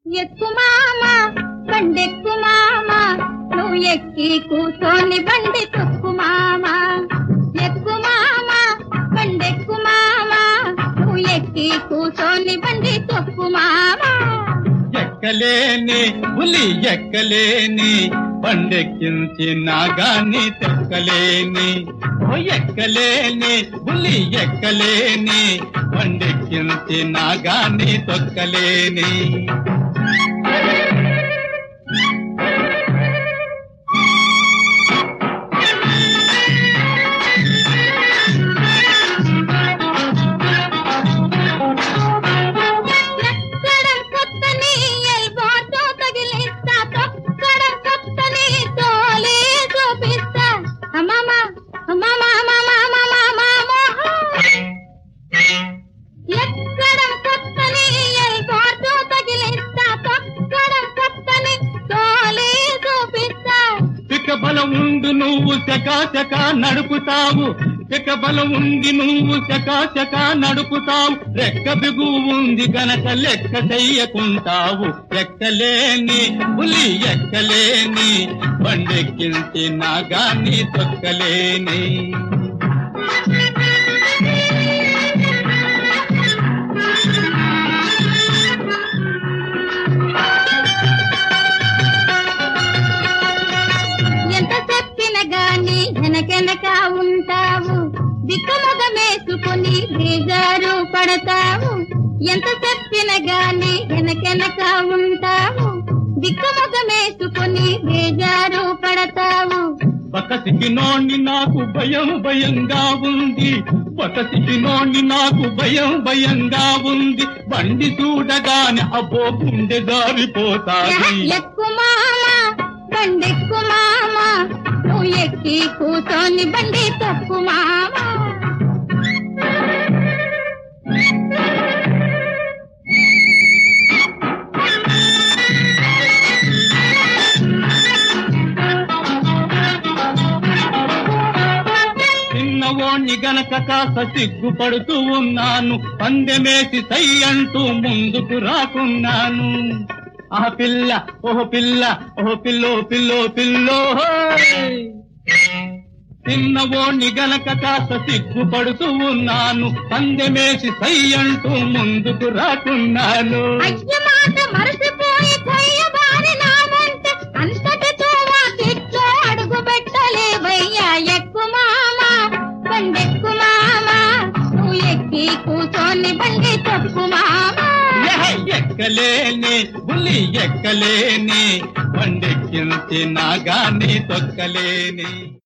ఎక్కు మామ బండెక్కు మామ నువ్వు ఎక్కి కూర్చొని బండి తొక్కు మామ ఎక్కు మామ బండెక్కు మామ నువ్వు ఎక్కి కూర్చొని బండి తొక్కు మామ ఎక్కలేని పులి ఎక్కలేని పండెక్కించి నాగాన్ని తొక్కలేని ఓ ఎక్కలేని పులి ఎక్కలేని పండెక్కించి నాగాన్ని తొక్కలేని ఎక్కడం కొత్తని ఎల్బోతో తగిలిస్తా తొక్కడం కొత్తని తోలే చూపిస్తా అమ్మమ్మ అమ్మమ్మ అమ్మమ్మ అమ్మమ్మ అమ్మమ్మ ఎక్కడం కొత్తని ఎల్బోతో తగిలిస్తా తొక్కడం కొత్తని తోలే చూపిస్తా పిక బలం ఉండు నువ్వు చకాచక నడుపుతావు పిక బలం ఉంది నువ్వు చకాచక నడుపుతావు రెక్క బిగు ఉంది గనక లెక్క చెయ్యకుంటావు ఎక్కలేని పులి ఎక్కలేని బండెక్కించి నాగాన్ని తొక్కలేని ఎంత చెప్పిన గాని వెనకెనక ఉంటావు దిక్కుముఖమేసుకుని బేజారు పడతావు ఎంత చెప్పిన గాని వెనకెనక ఉంటావు దిక్కుముఖమేసుకుని బేజారు పడతావు పకసికి నోణ్ణి నాకు భయం భయంగా ఉంది పకసికి నోణ్ణి నాకు భయం భయంగా ఉంది బండి చూడగానే అబ్బో గుండె జారిపోతాది ఎక్కు మామ బండెక్కు మామ నువ్వు ఎక్కి కూర్చొని బండి తప్పు మామ చిన్నవోణ్ణి గనక కాస్త సిగ్గుపడుతూ ఉన్నాను పందెమేసి సై అంటూ ముందుకు రాకున్నాను ఆ పిల్ల ఓహో పిల్ల ఓహో పిల్లో పిల్లో పిల్లో హోయ్. చిన్నవోణ్ణి గనక కాస్త సిగ్గుపడుతూ ఉన్నాను పందెమేసి సై అంటూ ముందుకు రాకున్నాను అయ్య మాట మరచిపోయి కొయ్యబారి నామంటే అంతటితో మా తిట్లో అడుగు పెట్టలేవయ్యా ఎక్కు మామ బండెక్కు మామ నువ్వు ఎక్కి కూర్చొని బండి తప్పు మామ యహ, ఎక్కలేని బుల్లి ఎక్కలేని పండెక్కించి నాగాన్ని తొక్కలేని